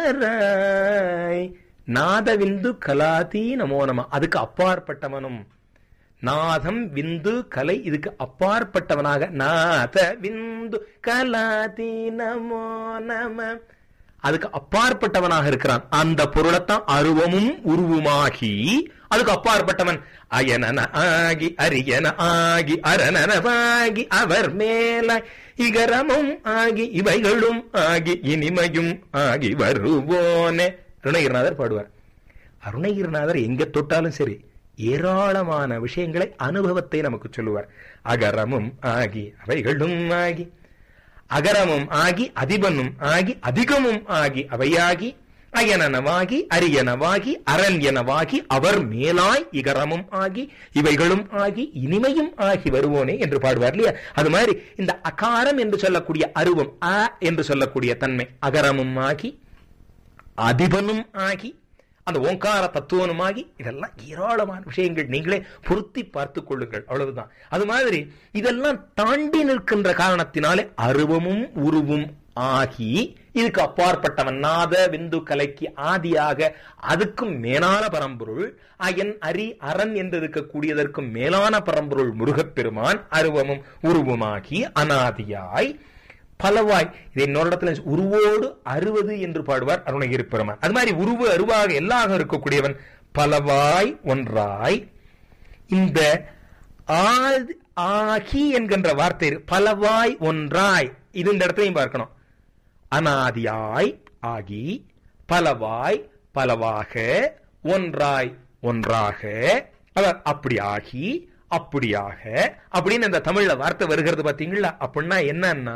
ராய் நாதவிந்து கலாதி நமோ நம அதுக்கு அப்பாற்பட்டவனும் நாதம் விந்து கலை இதுக்கு அப்பாற்பட்டவனாக நாத விந்து கலாதி நமோ நம அதுக்கு அப்பாற்பட்டவனாக இருக்கிறான் அந்த பொருளைத்தான் அருவமும் உருவுமாகி அதுக்கு அப்பாற்பட்டவன் அயனன ஆகி அரியன ஆகி அரணனவாகி அவர் மேல இகரமும் ஆகி இவைகளும் ஆகி இனிமையும் ஆகி வருவோனே அருணகிரிநாதர் பாடுவார் அருணகிரிநாதர் எங்க தொட்டாலும் சரி ஏராளமான விஷயங்களை அனுபவத்தை நமக்கு சொல்லுவார் அகரமும் ஆகி அவைகளும் ஆகி அகரமும் ஆகி அதிபனும் ஆகி அதிகமும் ஆகி அவையாகி அயனனவாகி அரியனவாகி அரண்யனவாகி அவர் மேலாய் இகரமும் ஆகி இவைகளும் ஆகி இனிமையும் ஆகி வருவோனே என்று பாடுவார் இல்லையா அது மாதிரி இந்த அகாரம் என்று சொல்லக்கூடிய அருவம் அ என்று சொல்லக்கூடிய தன்மை அகரமும் ஆகி அதிபனும் ஆகி அந்த ஓங்கார தத்துவனுமாகி இதெல்லாம் ஏராளமான விஷயங்கள் நீங்களே பொருத்தி பார்த்துக் கொள்ளுங்கள் அவ்வளவுதான் அது மாதிரி இதெல்லாம் தாண்டி நிற்கின்ற காரணத்தினாலே அருவமும் உருவும் ஆகி இதுக்கு அப்பாற்பட்டவன் நாத விந்து கலைக்கு ஆதியாக அதுக்கும் மேலான பரம்பொருள் அயன் அரி அரண் என்று இருக்கக்கூடியதற்கும் மேலான பரம்பொருள் முருகப்பெருமான் அருவமும் உருவுமாகி அனாதியாய் பலவாய் இதை இன்னொரு இடத்துல உருவோடு அறுவது என்று பாடுவார் அருணகிரி பெருமான் அது மாதிரி உருவு அருவாக எல்லாக இருக்கக்கூடியவன் பலவாய் ஒன்றாய் இந்த ஆதி ஆகி என்கின்ற வார்த்தை பலவாய் ஒன்றாய் இது இந்த இடத்துலையும் பார்க்கணும் அனாதியாய் ஆகி பலவாய் பலவாக ஒன்றாய் ஒன்றாக அவர் அப்படி ஆகி அப்படியாக அப்படின்னு இந்த தமிழ்ல வார்த்தை வருகிறது பாத்தீங்களா அப்படின்னா என்னன்னா